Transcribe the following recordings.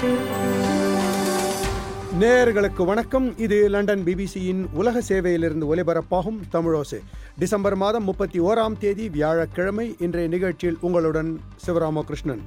நேயர்களுக்கு வணக்கம் இது லண்டன் பிபிசியின் உலக சேவையிலிருந்து ஒலிபரப்பாகும் தமிழோசு டிசம்பர் மாதம் முப்பத்தி ஓராம் தேதி வியாழக்கிழமை இன்றைய நிகழ்ச்சியில் உங்களுடன் சிவராமகிருஷ்ணன்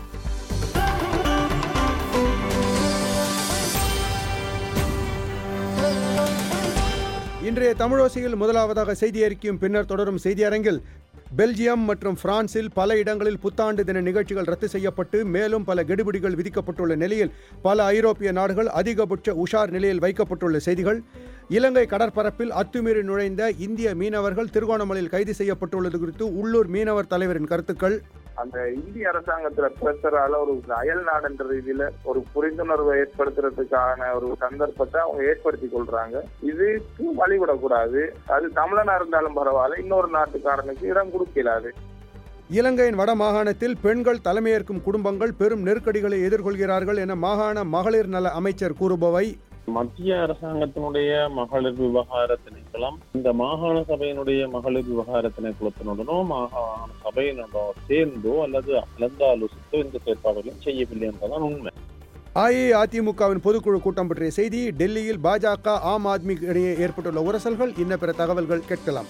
இன்றைய தமிழோசையில் முதலாவதாக செய்தி அறிக்கையும் பின்னர் தொடரும் செய்தி அரங்கில் பெல்ஜியம் மற்றும் பிரான்சில் பல இடங்களில் புத்தாண்டு தின நிகழ்ச்சிகள் ரத்து செய்யப்பட்டு மேலும் பல கெடுபிடிகள் விதிக்கப்பட்டுள்ள நிலையில் பல ஐரோப்பிய நாடுகள் அதிகபட்ச உஷார் நிலையில் வைக்கப்பட்டுள்ள செய்திகள் இலங்கை கடற்பரப்பில் அத்துமீறி நுழைந்த இந்திய மீனவர்கள் திருகோணமலையில் கைது செய்யப்பட்டுள்ளது குறித்து உள்ளூர் மீனவர் தலைவரின் கருத்துக்கள் அந்த இந்திய அரசாங்கத்துல பிரஷரால ஒரு அயல் நாடுன்ற ரீதியில ஒரு புரிந்துணர்வை ஏற்படுத்துறதுக்கான ஒரு சந்தர்ப்பத்தை அவங்க ஏற்படுத்தி கொள்றாங்க இதுக்கு வழிவிடக்கூடாது அது தமிழனா இருந்தாலும் பரவாயில்ல இன்னொரு நாட்டுக்காரனுக்கு இடம் கொடுக்கலாது இலங்கையின் வட மாகாணத்தில் பெண்கள் தலைமையேற்கும் குடும்பங்கள் பெரும் நெருக்கடிகளை எதிர்கொள்கிறார்கள் என மாகாண மகளிர் நல அமைச்சர் கூறுபவை மத்திய அரசாங்கத்தினுடைய மகளிர் விவகார திணைக்களம் இந்த மாகாண சபையினுடைய மகளிர் விவகார திணைக்களத்தினுடனோ மாகாண சபையினோட சேர்ந்தோ அல்லது கலந்தாலோசித்தோ இந்த செயற்பாடுகளையும் செய்யவில்லை என்பதுதான் உண்மை அஇஅதிமுகவின் பொதுக்குழு கூட்டம் பற்றிய செய்தி டெல்லியில் பாஜக ஆம் ஆத்மி இடையே ஏற்பட்டுள்ள உரசல்கள் இன்ன பிற தகவல்கள் கேட்கலாம்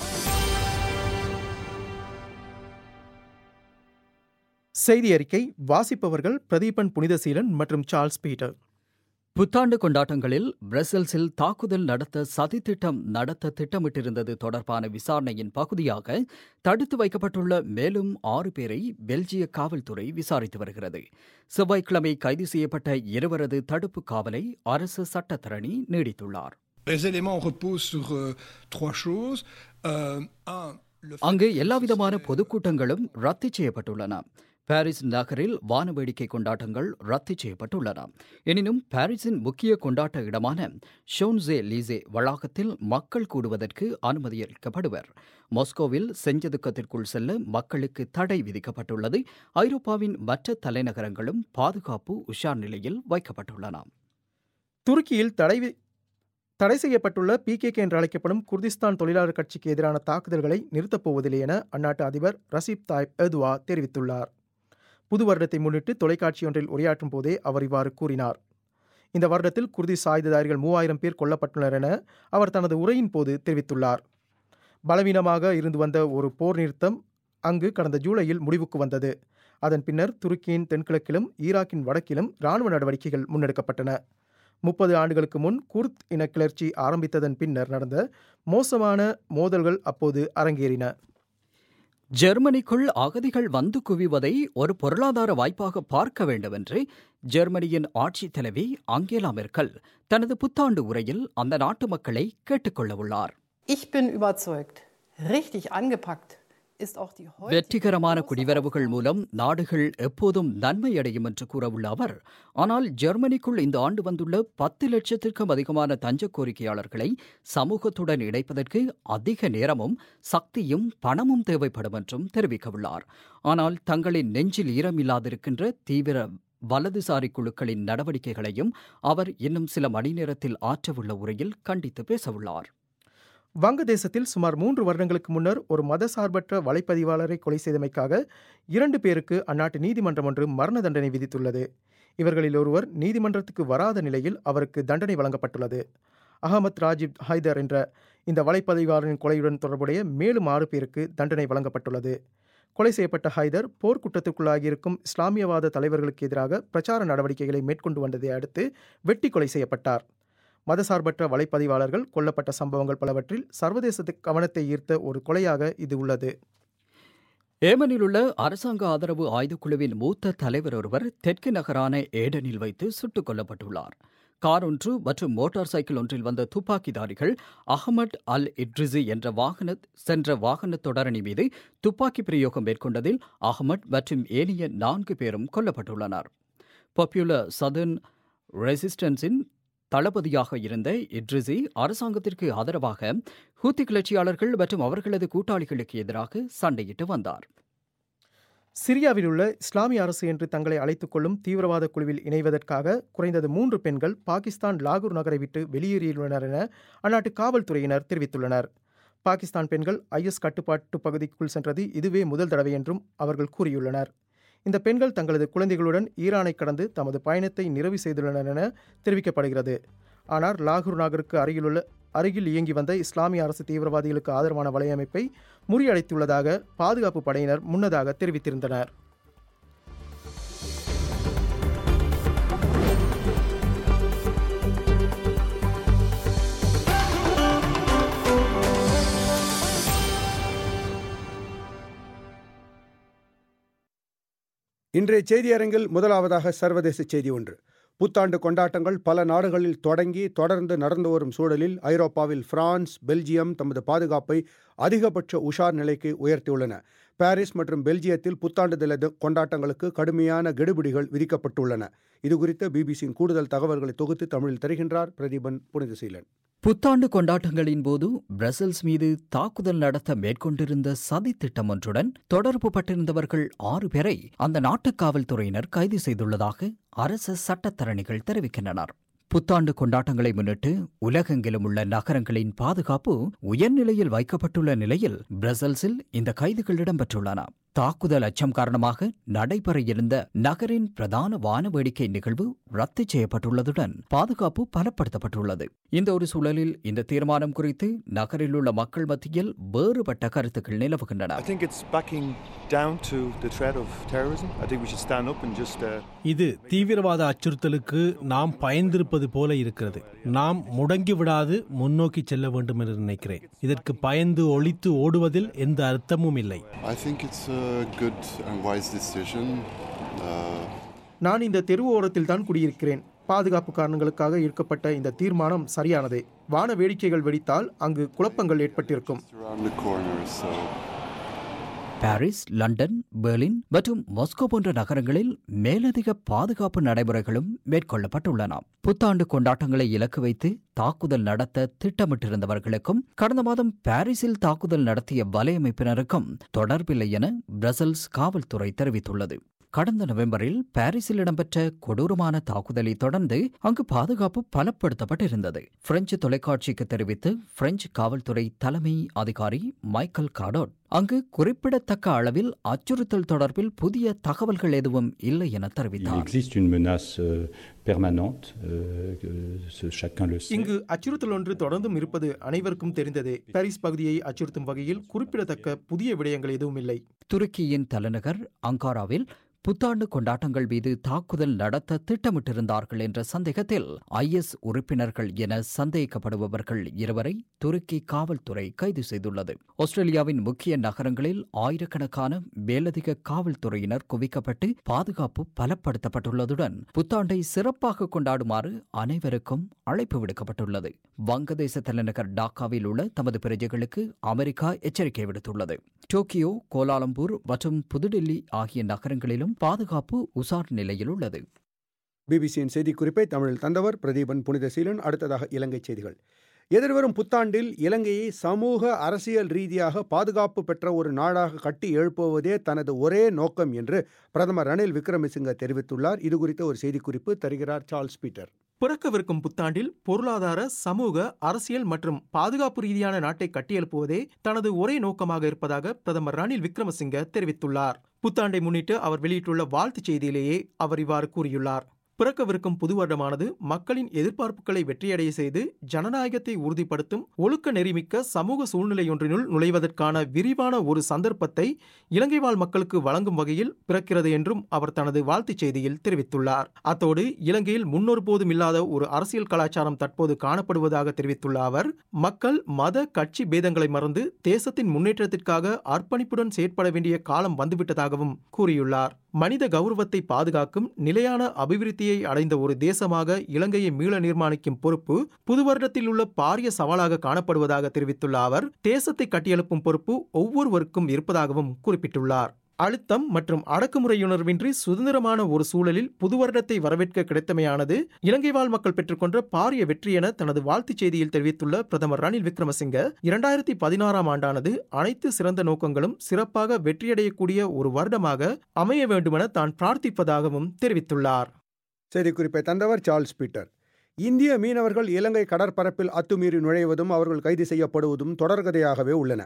செய்தி அறிக்கை வாசிப்பவர்கள் பிரதீபன் புனிதசீலன் மற்றும் சார்ல்ஸ் பீட்டர் புத்தாண்டு கொண்டாட்டங்களில் பிரசல்ஸில் தாக்குதல் நடத்த சதித்திட்டம் நடத்த திட்டமிட்டிருந்தது தொடர்பான விசாரணையின் பகுதியாக தடுத்து வைக்கப்பட்டுள்ள மேலும் ஆறு பேரை பெல்ஜிய காவல்துறை விசாரித்து வருகிறது செவ்வாய்க்கிழமை கைது செய்யப்பட்ட இருவரது தடுப்பு காவலை அரசு சட்டத்தரணி நீடித்துள்ளார் Les éléments reposent sur euh, trois choses. Euh, un, le fait அங்கு que எல்லாவிதமான ce serait, பொதுக்கூட்டங்களும் ரத்து செய்யப்பட்டுள்ளன பாரிஸ் நகரில் வானவேடிக்கை கொண்டாட்டங்கள் ரத்து செய்யப்பட்டுள்ளன எனினும் பாரிஸின் முக்கிய கொண்டாட்ட இடமான ஷோன்சே லீசே வளாகத்தில் மக்கள் கூடுவதற்கு அனுமதியளிக்கப்படுவர் மாஸ்கோவில் செஞ்சதுக்கத்திற்குள் செல்ல மக்களுக்கு தடை விதிக்கப்பட்டுள்ளது ஐரோப்பாவின் மற்ற தலைநகரங்களும் பாதுகாப்பு உஷார் நிலையில் வைக்கப்பட்டுள்ளன துருக்கியில் தடை வி- தடை செய்யப்பட்டுள்ள பிகேகே என்று அழைக்கப்படும் குர்திஸ்தான் தொழிலாளர் கட்சிக்கு எதிரான தாக்குதல்களை நிறுத்தப் போவதில்லை என அந்நாட்டு அதிபர் ரசீப் தாய்ப் எர்துவா தெரிவித்துள்ளார் புது வருடத்தை முன்னிட்டு தொலைக்காட்சி ஒன்றில் உரையாற்றும் போதே அவர் இவ்வாறு கூறினார் இந்த வருடத்தில் குர்திஸ் ஆயுததாரிகள் மூவாயிரம் பேர் கொல்லப்பட்டுள்ளனர் என அவர் தனது உரையின் போது தெரிவித்துள்ளார் பலவீனமாக இருந்து வந்த ஒரு போர் நிறுத்தம் அங்கு கடந்த ஜூலையில் முடிவுக்கு வந்தது அதன் பின்னர் துருக்கியின் தென்கிழக்கிலும் ஈராக்கின் வடக்கிலும் இராணுவ நடவடிக்கைகள் முன்னெடுக்கப்பட்டன முப்பது ஆண்டுகளுக்கு முன் குர்த் இன கிளர்ச்சி ஆரம்பித்ததன் பின்னர் நடந்த மோசமான மோதல்கள் அப்போது அரங்கேறின ஜெர்மனிக்குள் அகதிகள் வந்து குவிவதை ஒரு பொருளாதார வாய்ப்பாக பார்க்க வேண்டும் என்று ஜெர்மனியின் ஆட்சித் தலைவி அங்கேலா மெர்க்கல் தனது புத்தாண்டு உரையில் அந்த நாட்டு மக்களை கேட்டுக்கொள்ள உள்ளார் Ich bin überzeugt, richtig angepackt ist auch die heutige வெற்றிகரமான große குடிவரவுகள் மூலம் நாடுகள் எப்போதும் நன்மை அடையும் என்று கூறவுள்ள அவர் ஆனால் ஜெர்மனிக்குள் இந்த ஆண்டு வந்துள்ள பத்து லட்சத்திற்கும் அதிகமான தஞ்ச கோரிக்கையாளர்களை சமூகத்துடன் இணைப்பதற்கு அதிக நேரமும் சக்தியும் பணமும் தேவைப்படும் என்றும் தெரிவிக்கவுள்ளார் ஆனால் தங்களின் நெஞ்சில் ஈரமில்லாதிருக்கின்ற தீவிர வலதுசாரி குழுக்களின் நடவடிக்கைகளையும் அவர் இன்னும் சில மணி நேரத்தில் ஆற்றவுள்ள உரையில் கண்டித்து பேசவுள்ளார் வங்கதேசத்தில் சுமார் மூன்று வருடங்களுக்கு முன்னர் ஒரு மதசார்பற்ற வலைப்பதிவாளரை கொலை செய்தமைக்காக இரண்டு பேருக்கு அந்நாட்டு நீதிமன்றம் ஒன்று மரண தண்டனை விதித்துள்ளது இவர்களில் ஒருவர் நீதிமன்றத்துக்கு வராத நிலையில் அவருக்கு தண்டனை வழங்கப்பட்டுள்ளது அகமத் ராஜிப் ஹைதர் என்ற இந்த வலைப்பதிவாளரின் கொலையுடன் தொடர்புடைய மேலும் ஆறு பேருக்கு தண்டனை வழங்கப்பட்டுள்ளது கொலை செய்யப்பட்ட ஹைதர் போர்க்குற்றத்திற்குள்ளாகியிருக்கும் இஸ்லாமியவாத தலைவர்களுக்கு எதிராக பிரச்சார நடவடிக்கைகளை மேற்கொண்டு வந்ததை அடுத்து வெட்டி கொலை செய்யப்பட்டார் மதசார்பற்ற வலைப்பதிவாளர்கள் கொல்லப்பட்ட சம்பவங்கள் பலவற்றில் சர்வதேச கவனத்தை ஈர்த்த ஒரு கொலையாக இது உள்ளது ஏமனில் உள்ள அரசாங்க ஆதரவு ஆயுதக்குழுவின் மூத்த தலைவர் ஒருவர் தெற்கு நகரான ஏடனில் வைத்து சுட்டுக் கொல்லப்பட்டுள்ளார் கார் ஒன்று மற்றும் மோட்டார் சைக்கிள் ஒன்றில் வந்த துப்பாக்கிதாரிகள் அகமட் அல் இட்ரிசி என்ற வாகன சென்ற வாகன தொடரணி மீது துப்பாக்கி பிரயோகம் மேற்கொண்டதில் அகமட் மற்றும் ஏனைய நான்கு பேரும் கொல்லப்பட்டுள்ளனர் பாப்புலர் சதர்ன் ரெசிஸ்டன்ஸின் தளபதியாக இருந்த இட்ரிசி அரசாங்கத்திற்கு ஆதரவாக ஹூத்தி கிளர்ச்சியாளர்கள் மற்றும் அவர்களது கூட்டாளிகளுக்கு எதிராக சண்டையிட்டு வந்தார் சிரியாவில் உள்ள இஸ்லாமிய அரசு என்று தங்களை அழைத்துக் கொள்ளும் தீவிரவாத குழுவில் இணைவதற்காக குறைந்தது மூன்று பெண்கள் பாகிஸ்தான் லாகூர் நகரை விட்டு வெளியேறியுள்ளனர் என அந்நாட்டு காவல்துறையினர் தெரிவித்துள்ளனர் பாகிஸ்தான் பெண்கள் ஐஎஸ் கட்டுப்பாட்டு பகுதிக்குள் சென்றது இதுவே முதல் தடவை என்றும் அவர்கள் கூறியுள்ளனர் இந்த பெண்கள் தங்களது குழந்தைகளுடன் ஈரானை கடந்து தமது பயணத்தை நிறைவு செய்துள்ளனர் என தெரிவிக்கப்படுகிறது ஆனால் லாகூர் நகருக்கு அருகிலுள்ள அருகில் இயங்கி வந்த இஸ்லாமிய அரசு தீவிரவாதிகளுக்கு ஆதரவான வலையமைப்பை முறியடைத்துள்ளதாக பாதுகாப்பு படையினர் முன்னதாக தெரிவித்திருந்தனர் இன்றைய செய்தியரங்கில் முதலாவதாக சர்வதேச செய்தி ஒன்று புத்தாண்டு கொண்டாட்டங்கள் பல நாடுகளில் தொடங்கி தொடர்ந்து நடந்து வரும் சூழலில் ஐரோப்பாவில் பிரான்ஸ் பெல்ஜியம் தமது பாதுகாப்பை அதிகபட்ச உஷார் நிலைக்கு உயர்த்தியுள்ளன பாரிஸ் மற்றும் பெல்ஜியத்தில் புத்தாண்டு தின கொண்டாட்டங்களுக்கு கடுமையான கெடுபிடிகள் விதிக்கப்பட்டுள்ளன இதுகுறித்த பிபிசியின் கூடுதல் தகவல்களை தொகுத்து தமிழில் தருகின்றார் பிரதீபன் புனிதசீலன் புத்தாண்டு கொண்டாட்டங்களின் போது பிரசல்ஸ் மீது தாக்குதல் நடத்த மேற்கொண்டிருந்த சதி திட்டம் ஒன்றுடன் தொடர்பு பட்டிருந்தவர்கள் ஆறு பேரை அந்த நாட்டு காவல்துறையினர் கைது செய்துள்ளதாக அரசு சட்டத்தரணிகள் தெரிவிக்கின்றனர் புத்தாண்டு கொண்டாட்டங்களை முன்னிட்டு உலகெங்கிலும் உள்ள நகரங்களின் பாதுகாப்பு உயர்நிலையில் வைக்கப்பட்டுள்ள நிலையில் பிரசல்ஸில் இந்த கைதுகள் இடம்பெற்றுள்ளன தாக்குதல் அச்சம் காரணமாக நடைபெற இருந்த நகரின் பிரதான வான வேடிக்கை நிகழ்வு ரத்து செய்யப்பட்டுள்ளதுடன் பாதுகாப்பு பலப்படுத்தப்பட்டுள்ளது இந்த ஒரு சூழலில் இந்த தீர்மானம் குறித்து நகரில் உள்ள மக்கள் மத்தியில் வேறுபட்ட கருத்துக்கள் நிலவுகின்றன I think it's backing down to the threat of terrorism. I think we should stand up and just. Uh, இது தீவிரவாத அச்சுறுத்தலுக்கு நாம் பயந்திருப்பது போல இருக்கிறது நாம் முடங்கி விடாது முன்னோக்கி செல்ல வேண்டும் என்று நினைக்கிறேன் இதற்கு பயந்து ஒழித்து ஓடுவதில் எந்த அர்த்தமும் இல்லை I think it's a good and wise decision. Uh, நான் இந்த தெரு ஓரத்தில் தான் குடியிருக்கிறேன் பாதுகாப்பு காரணங்களுக்காக ஈர்க்கப்பட்ட இந்த தீர்மானம் சரியானதே வான வேடிக்கைகள் வெடித்தால் அங்கு குழப்பங்கள் ஏற்பட்டிருக்கும் around the corner, so Paris London Berlin மற்றும் மாஸ்கோ போன்ற நகரங்களில் மேலதிக பாதுகாப்பு நடைமுறைகளும் மேற்கொள்ளப்பட்டுள்ளன புத்தாண்டு கொண்டாட்டங்களை இலக்கு வைத்து தாக்குதல் நடத்த திட்டமிட்டிருந்தவர்களுக்கும் கடந்த மாதம் பாரிஸில் தாக்குதல் நடத்திய வலையமைப்பினருக்கும் தொடர்பில்லை என பிரசல்ஸ் காவல்துறை தெரிவித்துள்ளது கடந்த நவம்பரில் பாரிஸில் இடம்பெற்ற கொடூரமான தாக்குதலை தொடர்ந்து அங்கு பாதுகாப்பு பலப்படுத்தப்பட்டிருந்தது பிரெஞ்சு தொலைக்காட்சிக்கு தெரிவித்து பிரெஞ்சு காவல்துறை தலைமை அதிகாரி மைக்கேல் காடோட் அங்கு குறிப்பிடத்தக்க அளவில் அச்சுறுத்தல் தொடர்பில் புதிய தகவல்கள் எதுவும் இல்லை என Il தெரிவித்தார் existe une menace euh, permanente, euh, que ce- chacun le sait. இங்கு அச்சுறுத்தல் ஒன்று தொடர்ந்தும் இருப்பது அனைவருக்கும் தெரிந்ததே பாரிஸ் பகுதியை அச்சுறுத்தும் வகையில் குறிப்பிடத்தக்க புதிய விடயங்கள் எதுவும் இல்லை துருக்கியின் தலைநகர் அங்காராவில் புத்தாண்டு கொண்டாட்டங்கள் மீது தாக்குதல் நடத்த திட்டமிட்டிருந்தார்கள் என்ற சந்தேகத்தில் ஐஎஸ் உறுப்பினர்கள் என சந்தேகிக்கப்படுபவர்கள் இருவரை துருக்கி காவல்துறை கைது செய்துள்ளது ஆஸ்திரேலியாவின் முக்கிய நகரங்களில் ஆயிரக்கணக்கான மேலதிக காவல்துறையினர் குவிக்கப்பட்டு பாதுகாப்பு பலப்படுத்தப்பட்டுள்ளதுடன் புத்தாண்டை சிறப்பாக கொண்டாடுமாறு அனைவருக்கும் அழைப்பு விடுக்கப்பட்டுள்ளது வங்கதேச தலைநகர் டாக்காவில் உள்ள தமது பிரஜைகளுக்கு அமெரிக்கா எச்சரிக்கை விடுத்துள்ளது டோக்கியோ கோலாலம்பூர் மற்றும் புதுடில்லி ஆகிய நகரங்களிலும் பாதுகாப்பு உசார் நிலையில் உள்ளது பிபிசியின் செய்திக்குறிப்பை தமிழில் தந்தவர் பிரதீபன் புனிதசீலன் அடுத்ததாக இலங்கை செய்திகள் எதிர்வரும் புத்தாண்டில் இலங்கையை சமூக அரசியல் ரீதியாக பாதுகாப்பு பெற்ற ஒரு நாடாக கட்டி எழுப்புவதே தனது ஒரே நோக்கம் என்று பிரதமர் ரணில் விக்ரமசிங்க தெரிவித்துள்ளார் இது குறித்த ஒரு செய்திக்குறிப்பு தருகிறார் சார்ல்ஸ் பீட்டர் பிறக்கவிருக்கும் புத்தாண்டில் பொருளாதார சமூக அரசியல் மற்றும் பாதுகாப்பு ரீதியான நாட்டை கட்டியெழுப்புவதே தனது ஒரே நோக்கமாக இருப்பதாக பிரதமர் ரணில் விக்ரமசிங்க தெரிவித்துள்ளார் புத்தாண்டை முன்னிட்டு அவர் வெளியிட்டுள்ள வாழ்த்துச் செய்தியிலேயே அவர் இவ்வாறு கூறியுள்ளார் பிறக்கவிருக்கும் புது வருடமானது மக்களின் எதிர்பார்ப்புகளை வெற்றியடைய செய்து ஜனநாயகத்தை உறுதிப்படுத்தும் ஒழுக்க நெறிமிக்க சமூக சூழ்நிலையொன்றினுள் நுழைவதற்கான விரிவான ஒரு சந்தர்ப்பத்தை இலங்கை வாழ் மக்களுக்கு வழங்கும் வகையில் பிறக்கிறது என்றும் அவர் தனது வாழ்த்துச் செய்தியில் தெரிவித்துள்ளார் அத்தோடு இலங்கையில் முன்னொருபோதும் இல்லாத ஒரு அரசியல் கலாச்சாரம் தற்போது காணப்படுவதாக தெரிவித்துள்ள அவர் மக்கள் மத கட்சி பேதங்களை மறந்து தேசத்தின் முன்னேற்றத்திற்காக அர்ப்பணிப்புடன் செயற்பட வேண்டிய காலம் வந்துவிட்டதாகவும் கூறியுள்ளார் மனித கௌரவத்தை பாதுகாக்கும் நிலையான அபிவிருத்தியை அடைந்த ஒரு தேசமாக இலங்கையை மீள நிர்மாணிக்கும் பொறுப்பு புது வருடத்தில் உள்ள பாரிய சவாலாக காணப்படுவதாக தெரிவித்துள்ள அவர் தேசத்தை கட்டியெழுப்பும் பொறுப்பு ஒவ்வொருவருக்கும் இருப்பதாகவும் குறிப்பிட்டுள்ளார் அழுத்தம் மற்றும் அடக்குமுறையுணர்வின்றி சுதந்திரமான ஒரு சூழலில் புது வருடத்தை வரவேற்க கிடைத்தமையானது இலங்கை வாழ் மக்கள் பெற்றுக்கொண்ட பாரிய வெற்றி என தனது வாழ்த்துச் செய்தியில் தெரிவித்துள்ள பிரதமர் ரணில் விக்ரமசிங்க இரண்டாயிரத்தி பதினாறாம் ஆண்டானது அனைத்து சிறந்த நோக்கங்களும் சிறப்பாக வெற்றியடையக்கூடிய ஒரு வருடமாக அமைய வேண்டுமென தான் பிரார்த்திப்பதாகவும் தெரிவித்துள்ளார் செய்திக்குறிப்பை தந்தவர் சார்ல்ஸ் பீட்டர் இந்திய மீனவர்கள் இலங்கை கடற்பரப்பில் அத்துமீறி நுழைவதும் அவர்கள் கைது செய்யப்படுவதும் தொடர்கதையாகவே உள்ளன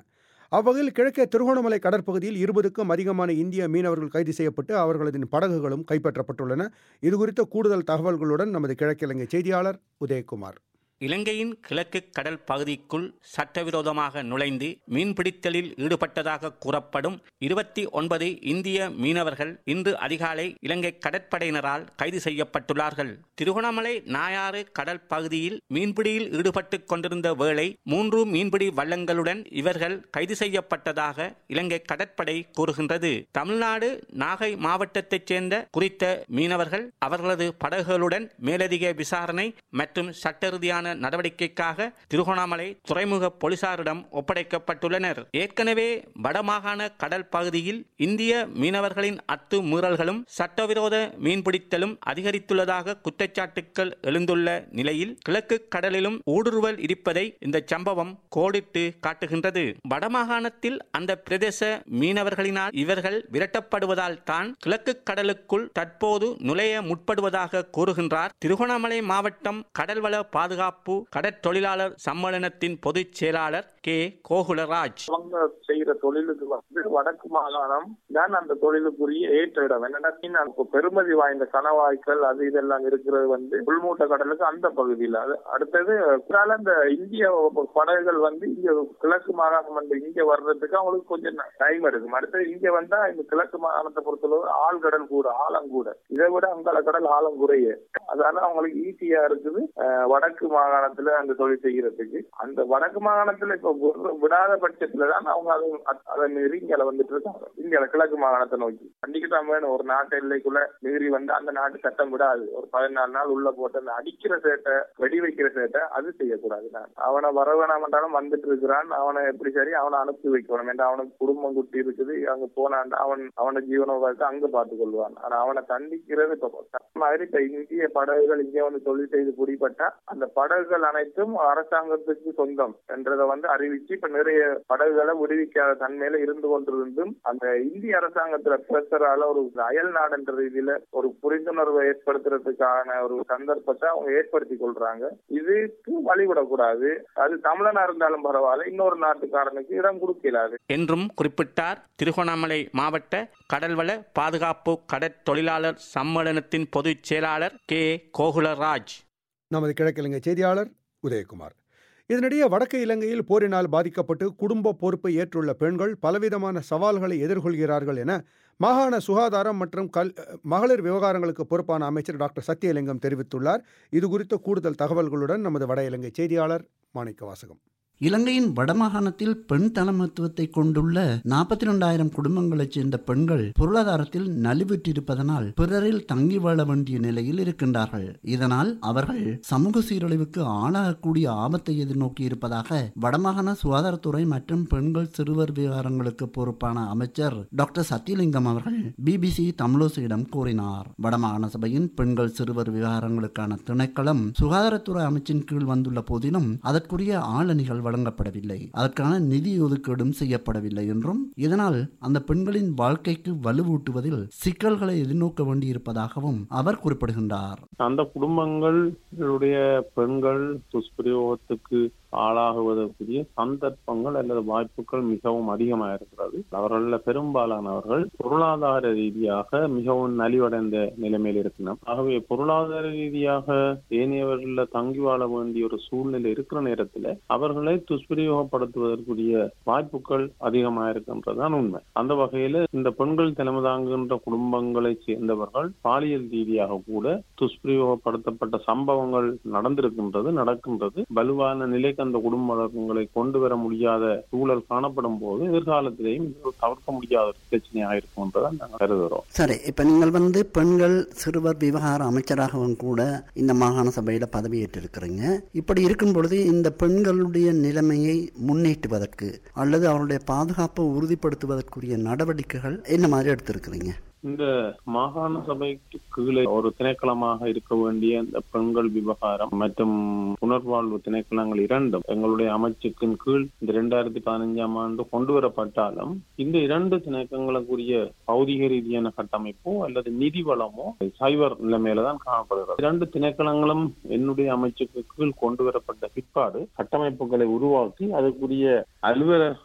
அவ்வகையில் கிழக்கே திருகோணமலை கடற்பகுதியில் இருபதுக்கும் அதிகமான இந்திய மீனவர்கள் கைது செய்யப்பட்டு அவர்களது படகுகளும் கைப்பற்றப்பட்டுள்ளன இதுகுறித்த கூடுதல் தகவல்களுடன் நமது கிழக்கிழங்கை செய்தியாளர் உதயகுமார் இலங்கையின் கிழக்கு கடல் பகுதிக்குள் சட்டவிரோதமாக நுழைந்து மீன்பிடித்தலில் ஈடுபட்டதாக கூறப்படும் இருபத்தி ஒன்பது இந்திய மீனவர்கள் இன்று அதிகாலை இலங்கை கடற்படையினரால் கைது செய்யப்பட்டுள்ளார்கள் திருகோணமலை நாயாறு கடல் பகுதியில் மீன்பிடியில் ஈடுபட்டுக் கொண்டிருந்த வேளை மூன்று மீன்பிடி வள்ளங்களுடன் இவர்கள் கைது செய்யப்பட்டதாக இலங்கை கடற்படை கூறுகின்றது தமிழ்நாடு நாகை மாவட்டத்தைச் சேர்ந்த குறித்த மீனவர்கள் அவர்களது படகுகளுடன் மேலதிக விசாரணை மற்றும் சட்டரீதியான நடவடிக்கைக்காக திருகோணாமலை துறைமுக போலீசாரிடம் ஒப்படைக்கப்பட்டுள்ளனர் ஏற்கனவே வடமாகாண கடல் பகுதியில் இந்திய மீனவர்களின் அத்து மீறல்களும் சட்டவிரோத மீன்பிடித்தலும் அதிகரித்துள்ளதாக குற்றச்சாட்டுக்கள் எழுந்துள்ள நிலையில் கிழக்கு கடலிலும் ஊடுருவல் இருப்பதை இந்த சம்பவம் கோடிட்டு காட்டுகின்றது வடமாகாணத்தில் அந்த பிரதேச மீனவர்களினால் இவர்கள் விரட்டப்படுவதால் தான் கிழக்கு கடலுக்குள் தற்போது நுழைய முற்படுவதாக கூறுகின்றார் திருகோணமலை மாவட்டம் கடல்வள பாதுகாப்பு கடற்தொழிலாளர் சம்மேளனத்தின் பொதுச் செயலாளர் கே கோகுலராஜ் அவங்க செய்யற தொழிலுக்கு வந்து வடக்கு மாகாணம் தான் அந்த தொழிலுக்குரிய ஏற்ற இடம் என்னன்னா இப்போ பெருமதி வாய்ந்த கணவாய்க்கள் அது இதெல்லாம் இருக்கிறது வந்து உள்மூட்ட கடலுக்கு அந்த பகுதியில் அது அடுத்தது அதனால அந்த இந்திய படகுகள் வந்து இங்க கிழக்கு மாகாணம் வந்து இங்க வர்றதுக்கு அவங்களுக்கு கொஞ்சம் டைம் எடுக்கும் அடுத்தது இங்க வந்தா இந்த கிழக்கு மாகாணத்தை பொறுத்தளவு ஆழ்கடல் கூட ஆழம் கூட இதை விட அங்கால கடல் ஆழம் குறைய அதனால அவங்களுக்கு ஈஸியா இருக்குது வடக்கு மாகாணத்துல அந்த தொழில் செய்யறதுக்கு அந்த வடக்கு மாகாணத்துல இப்ப விடாத பட்சத்துல தான் அவங்க அதை அதை மீறி இங்கே வந்துட்டு இருக்காங்க இங்க கிழக்கு மாகாணத்தை நோக்கி கண்டிக்க தான் வேணும் ஒரு நாட்டு எல்லைக்குள்ள மீறி வந்து அந்த நாட்டு சட்டம் விடாது ஒரு பதினாலு நாள் உள்ள போட்டு அந்த அடிக்கிற சேட்டை வெடி வைக்கிற சேட்டை அது செய்யக்கூடாது நான் அவனை வர வேணாமட்டாலும் வந்துட்டு இருக்கிறான் அவனை எப்படி சரி அவனை அனுப்பி வைக்கணும் ஏன்னா அவனுக்கு குடும்பம் குட்டி இருக்குது அங்க போனான் அவன் அவன ஜீவனோபாயத்தை அங்க பார்த்து கொள்வான் ஆனா அவனை தண்டிக்கிறது இப்ப மாதிரி இப்ப இந்திய படகுகள் இங்கே வந்து தொழில் செய்து பிடிப்பட்டா அந்த படகுகள் அனைத்தும் அரசாங்கத்துக்கு சொந்தம் என்றதை வந்து அறிவிச்சு இப்ப நிறைய படகுகளை விடுவிக்காத தன்மையில இருந்து கொண்டிருந்தும் அந்த இந்திய அரசாங்கத்துல பிரஷரால ஒரு அயல் நாடு என்ற ரீதியில ஒரு புரிந்துணர்வை ஏற்படுத்துறதுக்கான ஒரு சந்தர்ப்பத்தை அவங்க ஏற்படுத்தி கொள்றாங்க இதுக்கு வழிவிடக்கூடாது அது தமிழனா இருந்தாலும் பரவாயில்ல இன்னொரு நாட்டுக்காரனுக்கு இடம் கொடுக்கலாது என்றும் குறிப்பிட்டார் திருகோணமலை மாவட்ட கடல்வள பாதுகாப்பு கடற்தொழிலாளர் சம்மேளனத்தின் பொதுச் செயலாளர் கே கோகுலராஜ் நமது கிழக்கிழங்கை செய்தியாளர் உதயகுமார் இதனிடையே வடக்கு இலங்கையில் போரினால் பாதிக்கப்பட்டு குடும்ப பொறுப்பை ஏற்றுள்ள பெண்கள் பலவிதமான சவால்களை எதிர்கொள்கிறார்கள் என மாகாண சுகாதாரம் மற்றும் கல் மகளிர் விவகாரங்களுக்கு பொறுப்பான அமைச்சர் டாக்டர் சத்தியலிங்கம் தெரிவித்துள்ளார் இது குறித்த கூடுதல் தகவல்களுடன் நமது வட இலங்கை செய்தியாளர் மாணிக்க வாசகம் இலங்கையின் வடமாகாணத்தில் பெண் தலைமத்துவத்தை கொண்டுள்ள நாற்பத்தி ரெண்டாயிரம் குடும்பங்களைச் சேர்ந்த பெண்கள் பொருளாதாரத்தில் நலிவுற்றிருப்பதனால் பிறரில் தங்கி வாழ வேண்டிய நிலையில் இருக்கின்றார்கள் இதனால் அவர்கள் சமூக சீரழிவுக்கு ஆளாகக்கூடிய ஆபத்தை எதிர்நோக்கி இருப்பதாக வடமாகாண சுகாதாரத்துறை மற்றும் பெண்கள் சிறுவர் விவகாரங்களுக்கு பொறுப்பான அமைச்சர் டாக்டர் சத்தியலிங்கம் அவர்கள் பிபிசி தமிழோசியிடம் கூறினார் வடமாகாண சபையின் பெண்கள் சிறுவர் விவகாரங்களுக்கான திணைக்களம் சுகாதாரத்துறை அமைச்சின் கீழ் வந்துள்ள போதிலும் அதற்குரிய ஆளணிகள் வழங்கப்படவில்லை அதற்கான நிதி ஒதுக்கீடும் செய்யப்படவில்லை என்றும் இதனால் அந்த பெண்களின் வாழ்க்கைக்கு வலுவூட்டுவதில் சிக்கல்களை எதிர்நோக்க வேண்டியிருப்பதாகவும் அவர் குறிப்பிடுகின்றார் அந்த குடும்பங்களுடைய பெண்கள் துஷ்பிரயோகத்துக்கு ஆளாகுவதற்குரிய சந்தர்ப்பங்கள் அல்லது வாய்ப்புகள் மிகவும் அதிகமாக இருக்கிறது அவர்களில் பெரும்பாலானவர்கள் பொருளாதார ரீதியாக மிகவும் நலிவடைந்த நிலைமையில் இருக்கின்றனர் ஆகவே பொருளாதார ரீதியாக ஏனையவர்களில் தங்கி வாழ வேண்டிய ஒரு சூழ்நிலை இருக்கிற நேரத்தில் அவர்களை துஷ்பிரயோகப்படுத்துவதற்குரிய வாய்ப்புகள் அதிகமாக இருக்கின்றதுதான் உண்மை அந்த வகையில இந்த பெண்கள் தலைமை தாங்குகின்ற குடும்பங்களை சேர்ந்தவர்கள் பாலியல் ரீதியாக கூட துஷ்பிரயோகப்படுத்தப்பட்ட சம்பவங்கள் நடந்திருக்கின்றது நடக்கின்றது வலுவான நிலைக்கு அந்த குடும்ப வழக்கங்களை கொண்டு வர முடியாத சூழல் காணப்படும் போது எதிர்காலத்திலேயும் இது தவிர்க்க முடியாத ஒரு பிரச்சனையாக இருக்கும் என்றுதான் நாங்கள் கருதுகிறோம் சரி இப்ப நீங்கள் வந்து பெண்கள் சிறுவர் விவகார அமைச்சராகவும் கூட இந்த மாகாண சபையில பதவியேற்றிருக்கிறீங்க இப்படி இருக்கும் பொழுது இந்த பெண்களுடைய நிலைமையை முன்னேற்றுவதற்கு அல்லது அவருடைய பாதுகாப்பை உறுதிப்படுத்துவதற்குரிய நடவடிக்கைகள் என்ன மாதிரி எடுத்திருக்கிறீங்க இந்த மாகாண சபைக்கு கீழே ஒரு திணைக்களமாக இருக்க வேண்டிய இந்த பெண்கள் விவகாரம் மற்றும் புனர்வாழ்வு திணைக்களங்கள் இரண்டும் எங்களுடைய அமைச்சுக்கின் கீழ் இந்த இரண்டாயிரத்தி பதினஞ்சாம் ஆண்டு கொண்டு வரப்பட்டாலும் இந்த இரண்டு திணைக்களங்களுக்குரிய பௌதிக ரீதியான கட்டமைப்போ அல்லது நிதி வளமோ சைபர் நிலைமையில தான் காணப்படுகிறது இரண்டு திணைக்களங்களும் என்னுடைய அமைச்சுக்கு கீழ் கொண்டு வரப்பட்ட பிற்பாடு கட்டமைப்புகளை உருவாக்கி அதுக்குரிய அலுவலர்களை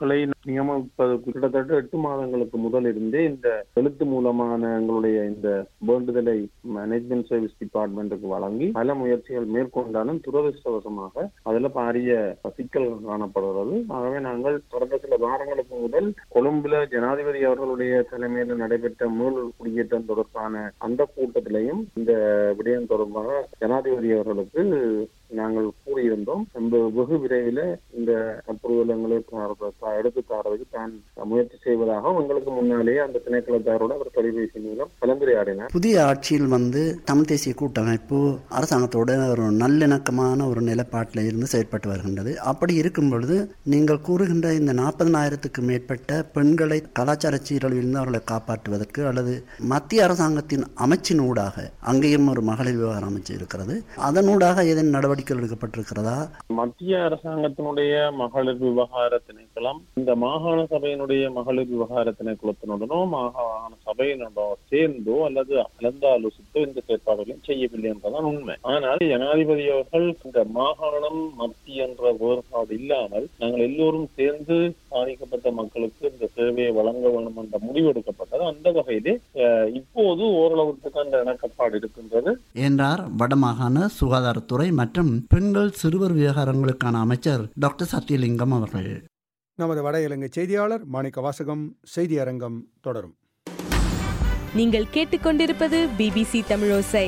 நியமம் இப்ப கிட்டத்தட்ட எட்டு மாதங்களுக்கு முதல் இருந்தே இந்த எழுத்து மூலமான எங்களுடைய இந்த வேண்டுதலை மேனேஜ்மெண்ட் சர்வீஸ் டிபார்ட்மெண்ட்டுக்கு வழங்கி பல முயற்சிகள் மேற்கொண்டாலும் துரதிருஷ்டவசமாக அதுல பாரிய சிக்கல்கள் காணப்படுகிறது ஆகவே நாங்கள் தொடர்ந்த சில வாரங்களுக்கு முதல் கொழும்புல ஜனாதிபதி அவர்களுடைய தலைமையில் நடைபெற்ற மீள் குடியேற்றம் தொடர்பான அந்த கூட்டத்திலையும் இந்த விடயம் தொடர்பாக ஜனாதிபதி அவர்களுக்கு நாங்கள் கூறியிருந்தோம் நம்ம வெகு விரைவில் இந்த அப்ரூவல் எடுத்து தரதுக்கு தான் முயற்சி செய்வதாக உங்களுக்கு முன்னாலேயே அந்த திணைக்களத்தாரோடு அவர் தொலைபேசி மூலம் கலந்துரையாடினார் புதிய ஆட்சியில் வந்து தமிழ் தேசிய கூட்டமைப்பு அரசாங்கத்தோட ஒரு நல்லிணக்கமான ஒரு நிலைப்பாட்டில் இருந்து செயற்பட்டு வருகின்றது அப்படி இருக்கும் பொழுது நீங்கள் கூறுகின்ற இந்த நாற்பதனாயிரத்துக்கு மேற்பட்ட பெண்களை கலாச்சார சீரழிவிலிருந்து அவர்களை காப்பாற்றுவதற்கு அல்லது மத்திய அரசாங்கத்தின் அமைச்சின் ஊடாக அங்கேயும் ஒரு மகளிர் விவகார அமைச்சு இருக்கிறது அதனூடாக ஏதேனும் நடவடிக்கைகள் எடுக்கப்பட்டிருக்கிறதா மத்திய அரசாங்கத்தினுடைய மகளிர் விவகார திணைக்களம் இந்த மாகாண சபையினுடைய மகளிர் விவகார திணைக்களத்தினுடனோ மாகாண சபையினோட சேர்ந்தோ அல்லது கலந்தாலோசித்தோ இந்த செயற்பாடுகளையும் செய்யவில்லை என்பதுதான் உண்மை ஆனால் ஜனாதிபதி அவர்கள் இந்த மாகாணம் மத்திய என்ற வேறுபாடு இல்லாமல் நாங்கள் எல்லோரும் சேர்ந்து பாதிக்கப்பட்ட மக்களுக்கு இந்த சேவையை வழங்க வேண்டும் என்ற முடிவு எடுக்கப்பட்டது அந்த வகையிலே அஹ், இப்போது ஓரளவுக்கு அந்த இணக்கப்பாடு இருக்கின்றது என்றார் வடமாகாண சுகாதாரத்துறை மற்றும் பெண்கள் சிறுவர் விவகாரங்களுக்கான அமைச்சர் டாக்டர் சத்யலிங்கம் அவர்கள் நமது வட இலங்கை செய்தியாளர் மாணிக்க வாசகம் செய்தி அரங்கம் தொடரும் நீங்கள் கேட்டுக்கொண்டிருப்பது பிபிசி தமிழோசை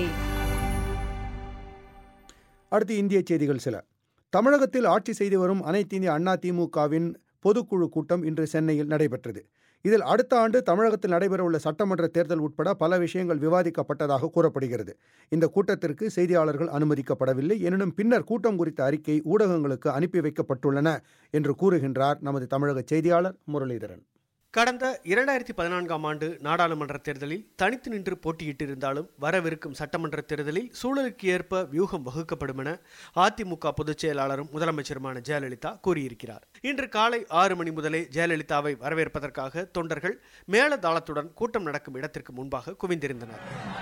அடுத்து இந்திய செய்திகள் சில தமிழகத்தில் ஆட்சி செய்து வரும் அனைத்து இந்திய அண்ணா திமுகவின் பொதுக்குழு கூட்டம் இன்று சென்னையில் நடைபெற்றது இதில் அடுத்த ஆண்டு தமிழகத்தில் நடைபெறவுள்ள சட்டமன்ற தேர்தல் உட்பட பல விஷயங்கள் விவாதிக்கப்பட்டதாக கூறப்படுகிறது இந்த கூட்டத்திற்கு செய்தியாளர்கள் அனுமதிக்கப்படவில்லை எனினும் பின்னர் கூட்டம் குறித்த அறிக்கை ஊடகங்களுக்கு அனுப்பி வைக்கப்பட்டுள்ளன என்று கூறுகின்றார் நமது தமிழக செய்தியாளர் முரளிதரன் கடந்த இரண்டாயிரத்தி பதினான்காம் ஆண்டு நாடாளுமன்ற தேர்தலில் தனித்து நின்று போட்டியிட்டிருந்தாலும் வரவிருக்கும் சட்டமன்ற தேர்தலில் சூழலுக்கு ஏற்ப வியூகம் வகுக்கப்படும் என அதிமுக பொதுச் செயலாளரும் முதலமைச்சருமான ஜெயலலிதா கூறியிருக்கிறார் இன்று காலை ஆறு மணி முதலே ஜெயலலிதாவை வரவேற்பதற்காக தொண்டர்கள் மேளதாளத்துடன் கூட்டம் நடக்கும் இடத்திற்கு முன்பாக குவிந்திருந்தனர்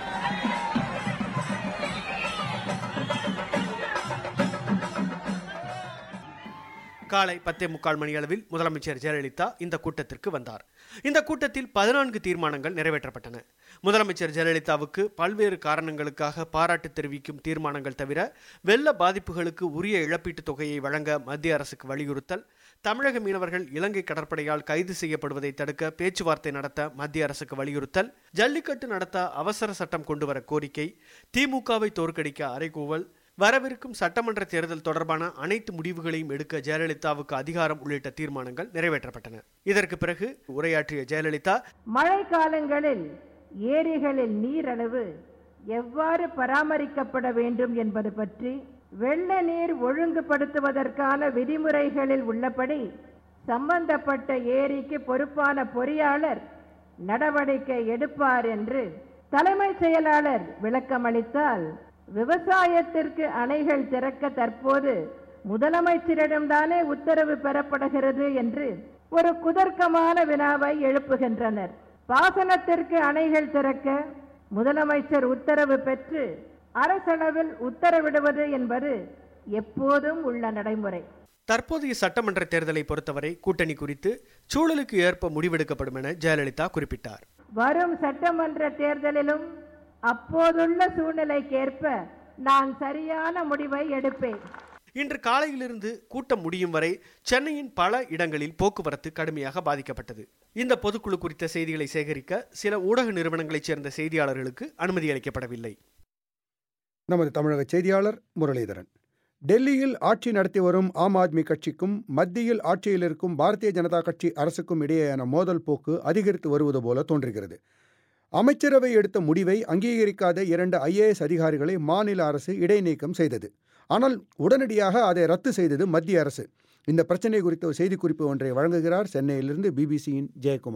காலை பத்தே முக்கால் மணி அளவில் முதலமைச்சர் ஜெயலலிதா இந்த கூட்டத்திற்கு வந்தார் இந்த கூட்டத்தில் பதினான்கு தீர்மானங்கள் நிறைவேற்றப்பட்டன முதலமைச்சர் ஜெயலலிதாவுக்கு பல்வேறு காரணங்களுக்காக பாராட்டு தெரிவிக்கும் தீர்மானங்கள் தவிர வெள்ள பாதிப்புகளுக்கு உரிய இழப்பீட்டுத் தொகையை வழங்க மத்திய அரசுக்கு வலியுறுத்தல் தமிழக மீனவர்கள் இலங்கை கடற்படையால் கைது செய்யப்படுவதை தடுக்க பேச்சுவார்த்தை நடத்த மத்திய அரசுக்கு வலியுறுத்தல் ஜல்லிக்கட்டு நடத்த அவசர சட்டம் கொண்டுவர கோரிக்கை திமுகவை தோற்கடிக்க அறைகூவல் வரவிருக்கும் சட்டமன்ற தேர்தல் தொடர்பான அனைத்து முடிவுகளையும் எடுக்க ஜெயலலிதாவுக்கு அதிகாரம் உள்ளிட்ட தீர்மானங்கள் நிறைவேற்றப்பட்டன இதற்கு பிறகு உரையாற்றிய ஜெயலலிதா மழை காலங்களில் ஏரிகளில் நீரளவு எவ்வாறு பராமரிக்கப்பட வேண்டும் என்பது பற்றி வெள்ள நீர் ஒழுங்குபடுத்துவதற்கான விதிமுறைகளில் உள்ளபடி சம்பந்தப்பட்ட ஏரிக்கு பொறுப்பான பொறியாளர் நடவடிக்கை எடுப்பார் என்று தலைமைச் செயலாளர் விளக்கமளித்தால் விவசாயத்திற்கு அணைகள் திறக்க தற்போது முதலமைச்சரிடம்தானே உத்தரவு பெறப்படுகிறது என்று ஒரு குதர்க்கமான வினாவை எழுப்புகின்றனர் பாசனத்திற்கு அணைகள் திறக்க முதலமைச்சர் உத்தரவு பெற்று அரசளவில் உத்தரவிடுவது என்பது எப்போதும் உள்ள நடைமுறை தற்போதைய சட்டமன்ற தேர்தலை பொறுத்தவரை கூட்டணி குறித்து சூழலுக்கு ஏற்ப முடிவெடுக்கப்படும் என ஜெயலலிதா குறிப்பிட்டார் வரும் சட்டமன்ற தேர்தலிலும் அப்போதுள்ள சூழ்நிலைக்கேற்ப நான் சரியான முடிவை எடுப்பேன் இன்று காலையிலிருந்து கூட்டம் முடியும் வரை சென்னையின் பல இடங்களில் போக்குவரத்து கடுமையாக பாதிக்கப்பட்டது இந்த பொதுக்குழு குறித்த செய்திகளை சேகரிக்க சில ஊடக நிறுவனங்களைச் சேர்ந்த செய்தியாளர்களுக்கு அனுமதி அளிக்கப்படவில்லை நமது தமிழக செய்தியாளர் முரளிதரன் டெல்லியில் ஆட்சி நடத்தி வரும் ஆம் ஆத்மி கட்சிக்கும் மத்தியில் ஆட்சியில் இருக்கும் பாரதிய ஜனதா கட்சி அரசுக்கும் இடையேயான மோதல் போக்கு அதிகரித்து வருவது போல தோன்றுகிறது அமைச்சரவை எடுத்த முடிவை அங்கீகரிக்காத இரண்டு ஐஏஎஸ் அதிகாரிகளை மாநில அரசு இடைநீக்கம் செய்தது ஆனால் உடனடியாக அதை ரத்து செய்தது மத்திய அரசு இந்த பிரச்சனை குறித்த ஒரு செய்திக்குறிப்பு ஒன்றை வழங்குகிறார் சென்னையிலிருந்து பிபிசியின் ஜெயக்குமார்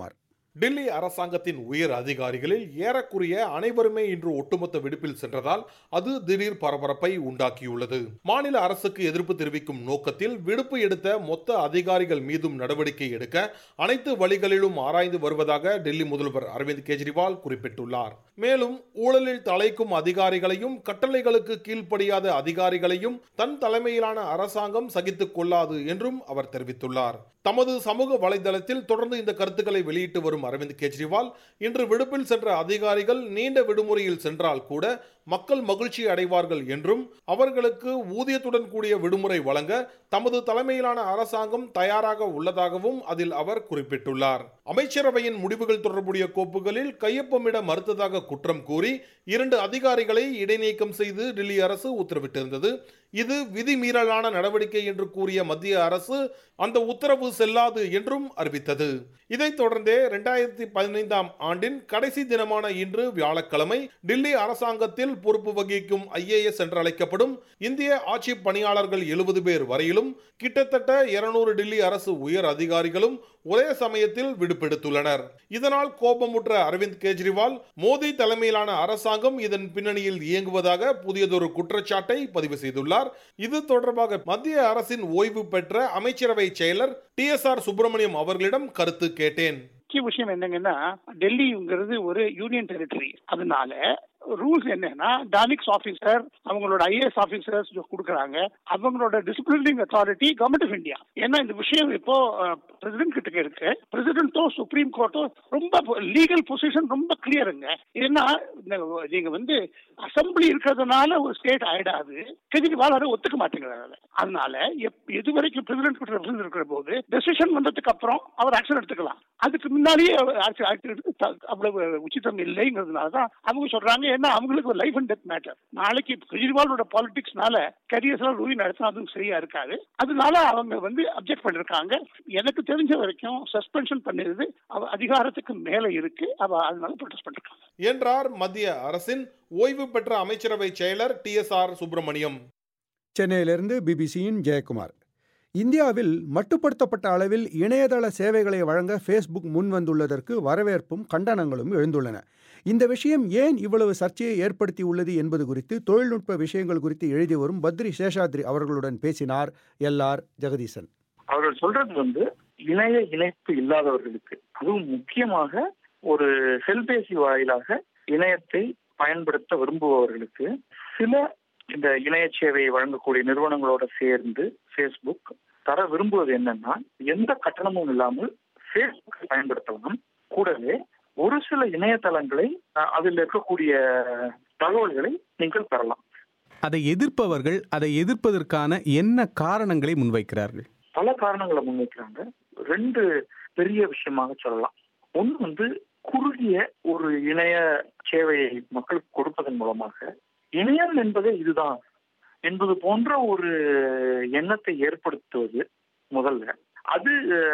டெல்லி அரசாங்கத்தின் உயர் அதிகாரிகளில் ஏறக்குறைய அனைவருமே இன்று ஒட்டுமொத்த விடுப்பில் சென்றதால் அது திடீர் பரபரப்பை உண்டாக்கியுள்ளது மாநில அரசுக்கு எதிர்ப்பு தெரிவிக்கும் நோக்கத்தில் விடுப்பு எடுத்த மொத்த அதிகாரிகள் மீதும் நடவடிக்கை எடுக்க அனைத்து வழிகளிலும் ஆராய்ந்து வருவதாக டெல்லி முதல்வர் அரவிந்த் கெஜ்ரிவால் குறிப்பிட்டுள்ளார் மேலும் ஊழலில் தலைக்கும் அதிகாரிகளையும் கட்டளைகளுக்கு கீழ்ப்படியாத அதிகாரிகளையும் தன் தலைமையிலான அரசாங்கம் சகித்துக் கொள்ளாது என்றும் அவர் தெரிவித்துள்ளார் தமது சமூக வலைதளத்தில் தொடர்ந்து இந்த கருத்துக்களை வெளியிட்டு வரும் அரவிந்த் கெஜ்ரிவால் இன்று விடுப்பில் சென்ற அதிகாரிகள் நீண்ட விடுமுறையில் சென்றால் கூட மக்கள் மகிழ்ச்சி அடைவார்கள் என்றும் அவர்களுக்கு ஊதியத்துடன் கூடிய விடுமுறை வழங்க தமது தலைமையிலான அரசாங்கம் தயாராக உள்ளதாகவும் அதில் அவர் குறிப்பிட்டுள்ளார் அமைச்சரவையின் முடிவுகள் தொடர்புடைய கோப்புகளில் கையொப்பமிட மறுத்ததாக குற்றம் கூறி இரண்டு அதிகாரிகளை இடைநீக்கம் செய்து டெல்லி அரசு உத்தரவிட்டிருந்தது இது விதிமீறலான நடவடிக்கை என்று கூறிய மத்திய அரசு அந்த உத்தரவு செல்லாது என்றும் அறிவித்தது இதைத் தொடர்ந்தே இரண்டாயிரத்தி பதினைந்தாம் ஆண்டின் கடைசி தினமான இன்று வியாழக்கிழமை டெல்லி அரசாங்கத்தில் பொறுப்பு வகிக்கும் ஐஏஎஸ் என்று அழைக்கப்படும் இந்திய ஆட்சி பணியாளர்கள் எழுபது பேர் வரையிலும் கிட்டத்தட்ட இருநூறு டெல்லி அரசு உயர் அதிகாரிகளும் ஒரே சமயத்தில் விடுப்பெடுத்துள்ளனர் இதனால் கோபமுற்ற அரவிந்த் கெஜ்ரிவால் மோடி தலைமையிலான அரசாங்கம் இதன் பின்னணியில் இயங்குவதாக புதியதொரு குற்றச்சாட்டை பதிவு செய்துள்ளார் இது தொடர்பாக மத்திய அரசின் ஓய்வு பெற்ற அமைச்சரவை செயலர் டி எஸ் ஆர் சுப்பிரமணியம் அவர்களிடம் கருத்து கேட்டேன் முக்கிய விஷயம் என்னங்கன்னா டெல்லிங்கிறது ஒரு யூனியன் டெரிட்டரி அதனால ரூல்ஸ் என்னன்னா டானிக்ஸ் ஆபீசர் அவங்களோட ஐஏஎஸ் ஆபீசர்ஸ் கொடுக்குறாங்க அவங்களோட disciplining authority government of India ஏன்னா இந்த விஷயம் இப்போ பிரசிடென்ட் கிட்ட இருக்கு பிரசிடென்ட்டோ சுப்ரீம் கோர்ட்டோ ரொம்ப லீகல் பொசிஷன் ரொம்ப கிளியருங்க ஏன்னா நீங்க வந்து அசம்பிளி இருக்கிறதுனால ஒரு ஸ்டேட் ஆயிடாது கெஜ்ரிவால் அதை ஒத்துக்க மாட்டேங்கிறாரு அதனால எது வரைக்கும் பிரசிடென்ட் கிட்ட ரெப்ரசன்ட் இருக்கிற போது டெசிஷன் வந்ததுக்கு அப்புறம் அவர் ஆக்ஷன் எடுத்துக்கலாம் அதுக்கு முன்னாலேயே ஆக்ஷன் எடுத்து அவ்வளவு உச்சிதம் இல்லைங்கிறதுனால தான் அவங்க சொல்றாங்க ஏன்னா அவங்களுக்கு லைஃப் அண்ட் டெத் மேட்டர் நாளைக்கு கெஜ்ரிவாலோட பாலிடிக்ஸ்னால கரியர்ஸ் எல்லாம் ரூவி நடத்தினா அதுவும் சரியா இருக்காது அதனால அவங்க வந்து அப்செக்ட் பண்ணிருக்காங்க எனக்கு தெரிஞ்ச வரைக்கும் சஸ்பென்ஷன் பண்ணிருது அவ அதிகாரத்துக்கு மேல இருக்கு அவ அதனால ப்ரொடெஸ்ட் பண்ணிருக்காங்க என்றார் மத்திய அரசின் ஓய்வு பெற்ற அமைச்சரவை செயலர் டி எஸ் ஆர் சுப்பிரமணியம் சென்னையிலிருந்து பிபிசியின் ஜெயக்குமார் இந்தியாவில் மட்டுப்படுத்தப்பட்ட அளவில் இணையதள சேவைகளை வழங்க ஃபேஸ்புக் முன்வந்துள்ளதற்கு வரவேற்பும் கண்டனங்களும் எழுந்துள்ளன இந்த விஷயம் ஏன் இவ்வளவு சர்ச்சையை ஏற்படுத்தி உள்ளது என்பது குறித்து தொழில்நுட்ப விஷயங்கள் குறித்து எழுதி வரும் பத்ரி சேஷாத்ரி அவர்களுடன் பேசினார் எல் ஆர் ஜெகதீசன் அவர்கள் சொல்றது வந்து இணைய இணைப்பு இல்லாதவர்களுக்கு அதுவும் முக்கியமாக ஒரு செல்பேசி வாயிலாக இணையத்தை பயன்படுத்த விரும்புபவர்களுக்கு சில இந்த இணைய சேவையை வழங்கக்கூடிய நிறுவனங்களோட சேர்ந்து ஃபேஸ்புக் தர விரும்புவது என்னன்னா எந்த கட்டணமும் இல்லாமல் ஃபேஸ்புக் பயன்படுத்தலாம் கூடவே ஒரு சில இணையதளங்களை அதில் இருக்கக்கூடிய தகவல்களை நீங்கள் பெறலாம் அதை எதிர்ப்பவர்கள் அதை எதிர்ப்பதற்கான என்ன காரணங்களை முன்வைக்கிறார்கள் பல காரணங்களை முன்வைக்கிறாங்க ரெண்டு பெரிய விஷயமாக சொல்லலாம் ஒன்று வந்து குறுகிய ஒரு இணைய சேவையை மக்களுக்கு கொடுப்பதன் மூலமாக இணையம் என்பதே இதுதான் என்பது போன்ற ஒரு எண்ணத்தை ஏற்படுத்துவது முதல்ல அது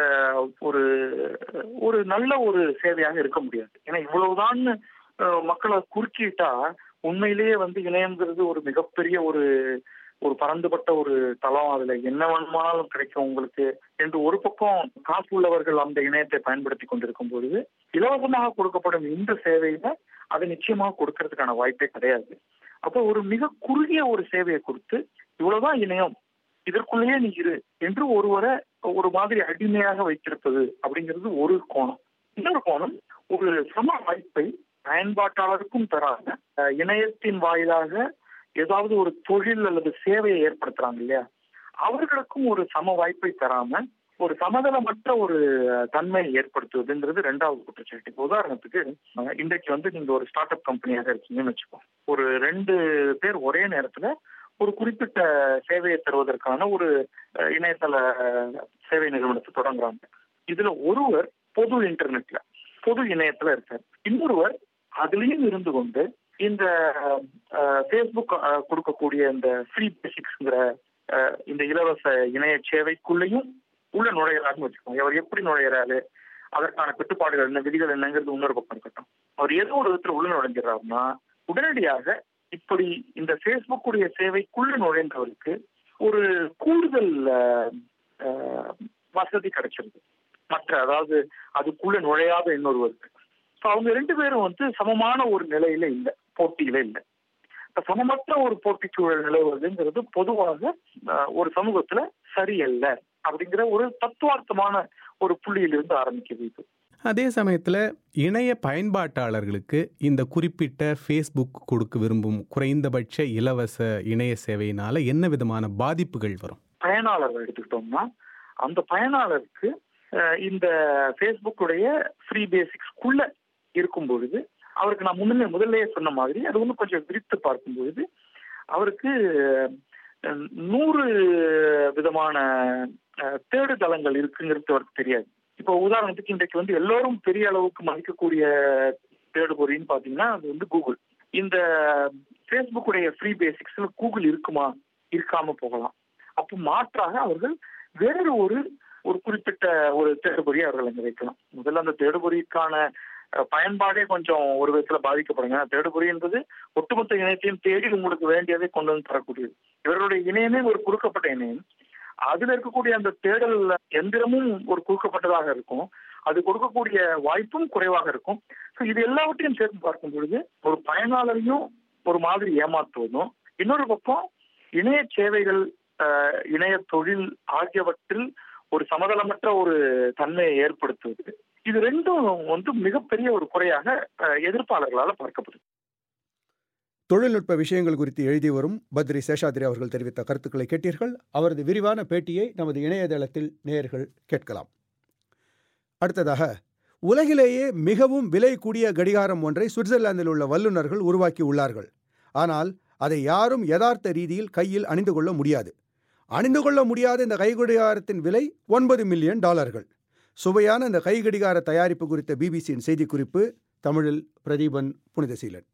ஒரு ஒரு நல்ல ஒரு சேவையாக இருக்க முடியாது ஏன்னா இவ்வளவுதான் மக்களை குறுக்கிட்டா உண்மையிலேயே வந்து இணையம்ங்கிறது ஒரு மிகப்பெரிய ஒரு ஒரு பறந்துபட்ட ஒரு தளம் அதுல என்ன வேணுமானாலும் கிடைக்கும் உங்களுக்கு என்று ஒரு பக்கம் காசு உள்ளவர்கள் அந்த இணையத்தை பயன்படுத்தி கொண்டிருக்கும் பொழுது இலவசமாக கொடுக்கப்படும் இந்த சேவையில அதை நிச்சயமாக கொடுக்கறதுக்கான வாய்ப்பே கிடையாது அப்போ ஒரு மிக குறுகிய ஒரு சேவையை கொடுத்து இவ்வளவுதான் இணையம் இதற்குள்ளேயே நீ இரு என்று ஒருவரை ஒரு மாதிரி அடிமையாக வைத்திருப்பது அப்படிங்கிறது ஒரு கோணம் இன்னொரு கோணம் ஒரு சம வாய்ப்பை பயன்பாட்டாளருக்கும் தராங்க இணையத்தின் வாயிலாக ஏதாவது ஒரு தொழில் அல்லது சேவையை ஏற்படுத்துறாங்க இல்லையா அவர்களுக்கும் ஒரு சம வாய்ப்பை தராம ஒரு சமதளமற்ற ஒரு தன்மையை ஏற்படுத்துவதுங்கிறது ரெண்டாவது குற்றச்சாட்டு இப்போ உதாரணத்துக்கு இன்றைக்கு வந்து நீங்க ஒரு ஸ்டார்ட் அப் கம்பெனியாக இருக்கீங்கன்னு வச்சுக்கோ ஒரு ரெண்டு பேர் ஒரே நேரத்துல ஒரு குறிப்பிட்ட சேவையை தருவதற்கான ஒரு இணையதள சேவை நிறுவனத்தை தொடங்குறாங்க இதுல ஒருவர் பொது இன்டர்நெட்ல பொது இணையத்துல இருக்கார் இன்னொருவர் அதுலயும் இருந்து கொண்டு இந்த ஃபேஸ்புக் கொடுக்கக்கூடிய இந்த ஃப்ரீ பேசிக்ஸ்ங்கிற இந்த இலவச இணைய சேவைக்குள்ளேயும் உள்ள நுழையிறாருன்னு வச்சுக்கோங்க அவர் எப்படி நுழையிறாரு அதற்கான கட்டுப்பாடுகள் என்ன விதிகள் என்னங்கிறது இன்னொரு பக்கம் இருக்கட்டும் அவர் ஏதோ ஒரு விதத்துல உள்ள நுழைஞ்சிடறாருன்னா உடனடியாக இப்படி இந்த ஃபேஸ்புக் உடைய சேவைக்குள்ள நுழைந்தவருக்கு ஒரு கூடுதல் வசதி கிடைச்சிருது மற்ற அதாவது அதுக்குள்ள நுழையாத இன்னொருவருக்கு ஸோ அவங்க ரெண்டு பேரும் வந்து சமமான ஒரு நிலையில இல்லை போட்டியில இல்லை இப்ப சமமற்ற ஒரு போட்டி சூழல் நிலவுவதுங்கிறது பொதுவாக அஹ், ஒரு சமூகத்துல சரியல்ல அப்படிங்கிற ஒரு தத்துவார்த்தமான ஒரு புள்ளியிலிருந்து ஆரம்பிக்குது இது அதே சமயத்தில் இணைய பயன்பாட்டாளர்களுக்கு இந்த குறிப்பிட்ட ஃபேஸ்புக் கொடுக்க விரும்பும் குறைந்தபட்ச இலவச இணைய சேவையினால என்ன விதமான பாதிப்புகள் வரும் பயனாளர் எடுத்துக்கிட்டோம்னா அந்த பயனாளருக்கு அஹ், இந்த ஃபேஸ்புக்குடைய ஃப்ரீ பேசிக்ஸ்க்குள்ள இருக்கும் பொழுது அவருக்கு நான் முன்னே முதல்லயே சொன்ன மாதிரி அது வந்து கொஞ்சம் விரித்து பார்க்கும் பொழுது அவருக்கு அஹ், நூறு விதமான அஹ், தேடுதளங்கள் இருக்குங்கிறது அவருக்கு தெரியாது இப்போ உதாரணத்துக்கு இன்றைக்கு வந்து எல்லோரும் பெரிய அளவுக்கு மதிக்கக்கூடிய தேடுபொறின்னு பாத்தீங்கன்னா அது வந்து கூகுள் இந்த ஃபேஸ்புக்குடைய ஃப்ரீ பேசிக்ஸ்ல கூகுள் இருக்குமா இருக்காம போகலாம் அப்போ மாற்றாக அவர்கள் வேறு ஒரு ஒரு குறிப்பிட்ட ஒரு தேடுபொறியை அவர்கள் அங்க வைக்கலாம் முதல்ல அந்த தேடுபொறிக்கான அஹ், பயன்பாடே கொஞ்சம் ஒரு விதத்துல பாதிக்கப்படுங்க ஏன்னா தேடுபொறி என்பது ஒட்டுமொத்த இணையத்தையும் தேடி உங்களுக்கு வேண்டியதை கொண்டு வந்து தரக்கூடியது இவர்களுடைய இணையமே ஒரு குறுக்கப்பட்ட இணையம் அதுல இருக்கக்கூடிய அந்த தேடல் எந்திரமும் ஒரு குறுக்கப்பட்டதாக இருக்கும் அது கொடுக்கக்கூடிய வாய்ப்பும் குறைவாக இருக்கும் ஸோ இது எல்லாவற்றையும் சேர்த்து பார்க்கும் பொழுது ஒரு பயனாளரையும் ஒரு மாதிரி ஏமாற்றுவதும் இன்னொரு பக்கம் இணைய சேவைகள் அஹ், இணைய தொழில் ஆகியவற்றில் ஒரு சமதளமற்ற ஒரு தன்மையை ஏற்படுத்துவது இது ரெண்டும் வந்து மிகப்பெரிய ஒரு குறையாக அஹ், எதிர்ப்பாளர்களால் பார்க்கப்படுது தொழில்நுட்ப விஷயங்கள் குறித்து எழுதி வரும் பத்ரி சேஷாத்ரி அவர்கள் தெரிவித்த கருத்துக்களை கேட்டீர்கள் அவரது விரிவான பேட்டியை நமது இணையதளத்தில் நேயர்கள் கேட்கலாம் அடுத்ததாக உலகிலேயே மிகவும் விலை கூடிய கடிகாரம் ஒன்றை சுவிட்சர்லாந்தில் உள்ள வல்லுநர்கள் உருவாக்கி உள்ளார்கள் ஆனால் அதை யாரும் யதார்த்த ரீதியில் கையில் அணிந்து கொள்ள முடியாது அணிந்து கொள்ள முடியாத இந்த கைகடிகாரத்தின் விலை ஒன்பது மில்லியன் டாலர்கள் சுவையான இந்த கைகடிகார தயாரிப்பு குறித்த பிபிசியின் செய்திக்குறிப்பு தமிழில் பிரதீபன் புனிதசீலன்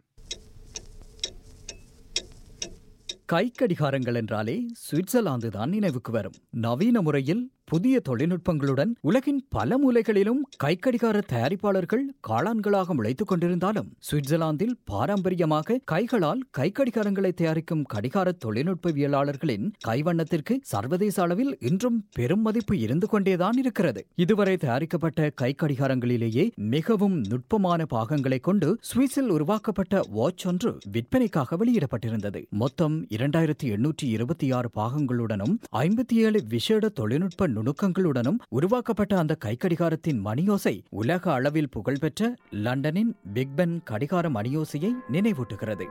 கைக்கடிகாரங்கள் என்றாலே சுவிட்சர்லாந்து தான் நினைவுக்கு வரும் நவீன முறையில் புதிய தொழில்நுட்பங்களுடன் உலகின் பல மூலைகளிலும் கைக்கடிகார தயாரிப்பாளர்கள் காளான்களாக முளைத்துக் கொண்டிருந்தாலும் சுவிட்சர்லாந்தில் பாரம்பரியமாக கைகளால் கைக்கடிகாரங்களை தயாரிக்கும் கடிகார தொழில்நுட்பவியலாளர்களின் கைவண்ணத்திற்கு சர்வதேச அளவில் இன்றும் பெரும் மதிப்பு இருந்து கொண்டேதான் இருக்கிறது இதுவரை தயாரிக்கப்பட்ட கைக்கடிகாரங்களிலேயே மிகவும் நுட்பமான பாகங்களை கொண்டு சுவிஸில் உருவாக்கப்பட்ட வாட்ச் ஒன்று விற்பனைக்காக வெளியிடப்பட்டிருந்தது மொத்தம் இரண்டாயிரத்தி எண்ணூற்றி இருபத்தி ஆறு பாகங்களுடனும் ஐம்பத்தி ஏழு விசேட தொழில்நுட்ப நுணுக்கங்களுடனும் உருவாக்கப்பட்ட அந்த கைக்கடிகாரத்தின் மணியோசை உலக அளவில் புகழ்பெற்ற லண்டனின் பிக் பென் கடிகார மணியோசையை நினைவூட்டுகிறது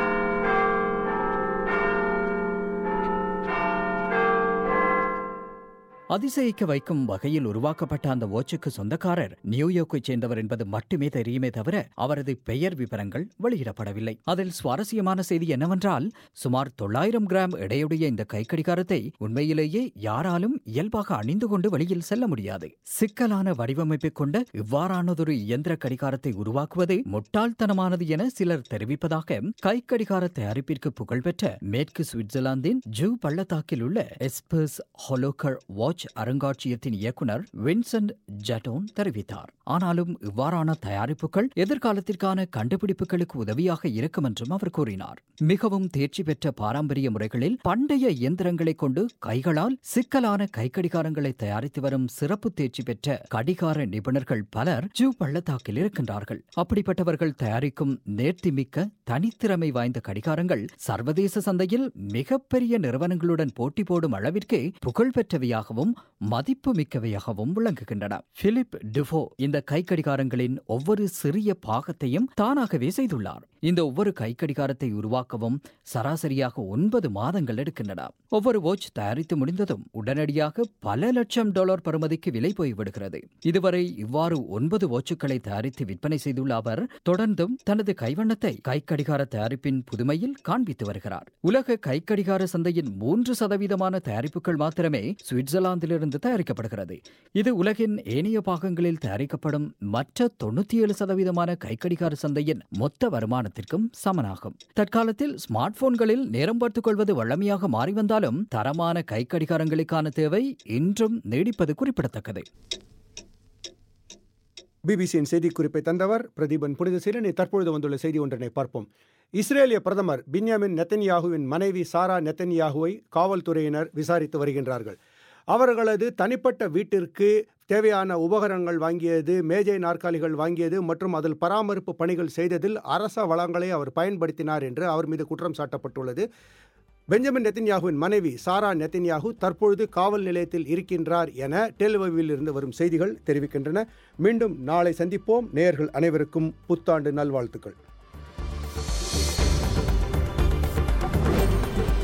அதிசயிக்க வைக்கும் வகையில் உருவாக்கப்பட்ட அந்த வாட்சுக்கு சொந்தக்காரர் நியூயார்க்கைச் சேர்ந்தவர் என்பது மட்டுமே தெரியுமே தவிர அவரது பெயர் விவரங்கள் வெளியிடப்படவில்லை அதில் சுவாரஸ்யமான செய்தி என்னவென்றால் சுமார் தொள்ளாயிரம் கிராம் எடையுடைய இந்த கைக்கடிகாரத்தை உண்மையிலேயே யாராலும் இயல்பாக அணிந்து கொண்டு வெளியில் செல்ல முடியாது சிக்கலான வடிவமைப்பை கொண்ட இவ்வாறானதொரு இயந்திர கடிகாரத்தை உருவாக்குவது முட்டாள்தனமானது என சிலர் தெரிவிப்பதாக கைக்கடிகார தயாரிப்பிற்கு புகழ்பெற்ற மேற்கு சுவிட்சர்லாந்தின் ஜூ பள்ளத்தாக்கில் உள்ள எஸ்பர்ஸ் ஹொலோக்கர் வாட்ச் அருங்காட்சியகத்தின் இயக்குனர் வின்சென்ட் ஜட்டோன் தெரிவித்தார் ஆனாலும் இவ்வாறான தயாரிப்புகள் எதிர்காலத்திற்கான கண்டுபிடிப்புகளுக்கு உதவியாக இருக்கும் என்றும் அவர் கூறினார் மிகவும் தேர்ச்சி பெற்ற பாரம்பரிய முறைகளில் பண்டைய இயந்திரங்களை கொண்டு கைகளால் சிக்கலான கைக்கடிகாரங்களை தயாரித்து வரும் சிறப்பு தேர்ச்சி பெற்ற கடிகார நிபுணர்கள் பலர் ஜூ பள்ளத்தாக்கில் இருக்கின்றார்கள் அப்படிப்பட்டவர்கள் தயாரிக்கும் நேர்த்திமிக்க தனித்திறமை வாய்ந்த கடிகாரங்கள் சர்வதேச சந்தையில் மிகப்பெரிய நிறுவனங்களுடன் போட்டி போடும் அளவிற்கு புகழ்பெற்றவையாகவும் மதிப்பு மிக்கவையாகவும் விளங்குகின்றன பிலிப் டிஃபோ இந்த கைக்கடிகாரங்களின் ஒவ்வொரு சிறிய பாகத்தையும் தானாகவே செய்துள்ளார் இந்த ஒவ்வொரு கைக்கடிகாரத்தை உருவாக்கவும் சராசரியாக ஒன்பது மாதங்கள் எடுக்கின்றன ஒவ்வொரு வாட்ச் தயாரித்து முடிந்ததும் உடனடியாக பல லட்சம் டாலர் பருமதிக்கு விலை போய்விடுகிறது இதுவரை இவ்வாறு ஒன்பது வாட்சுகளை தயாரித்து விற்பனை செய்துள்ள அவர் தொடர்ந்தும் தனது கைவண்ணத்தை கைக்கடிகார தயாரிப்பின் புதுமையில் காண்பித்து வருகிறார் உலக கைக்கடிகார சந்தையின் மூன்று சதவீதமான தயாரிப்புகள் மாத்திரமே சுவிட்சர்லாந்திலிருந்து தயாரிக்கப்படுகிறது இது உலகின் ஏனைய பாகங்களில் தயாரிக்கப்படும் மற்ற தொண்ணூத்தி ஏழு சதவீதமான கைக்கடிகார சந்தையின் மொத்த வருமானத்திற்கும் சமனாகும் தற்காலத்தில் ஸ்மார்ட் போன்களில் நேரம் பார்த்துக் கொள்வது வழமையாக மாறி வந்தாலும் தரமான கைக்கடிகாரங்களுக்கான தேவை இன்றும் நீடிப்பது குறிப்பிடத்தக்கது பிபிசியின் செய்திக்குறிப்பை தந்தவர் பிரதீபன் புனிதசீலன் தற்பொழுது வந்துள்ள செய்தி ஒன்றினை பார்ப்போம் இஸ்ரேலிய பிரதமர் பின்யாமின் நெத்தன்யாகுவின் மனைவி சாரா நெத்தன்யாகுவை காவல்துறையினர் விசாரித்து வருகின்றார்கள் அவர்களது தனிப்பட்ட வீட்டிற்கு தேவையான உபகரணங்கள் வாங்கியது மேஜை நாற்காலிகள் வாங்கியது மற்றும் அதில் பராமரிப்பு பணிகள் செய்ததில் அரச வளங்களை அவர் பயன்படுத்தினார் என்று அவர் மீது குற்றம் சாட்டப்பட்டுள்ளது பெஞ்சமின் நெத்தன்யாகுவின் மனைவி சாரா நெத்தன்யாகு தற்பொழுது காவல் நிலையத்தில் இருக்கின்றார் என டெல்வவில் இருந்து வரும் செய்திகள் தெரிவிக்கின்றன மீண்டும் நாளை சந்திப்போம் நேயர்கள் அனைவருக்கும் புத்தாண்டு நல்வாழ்த்துக்கள்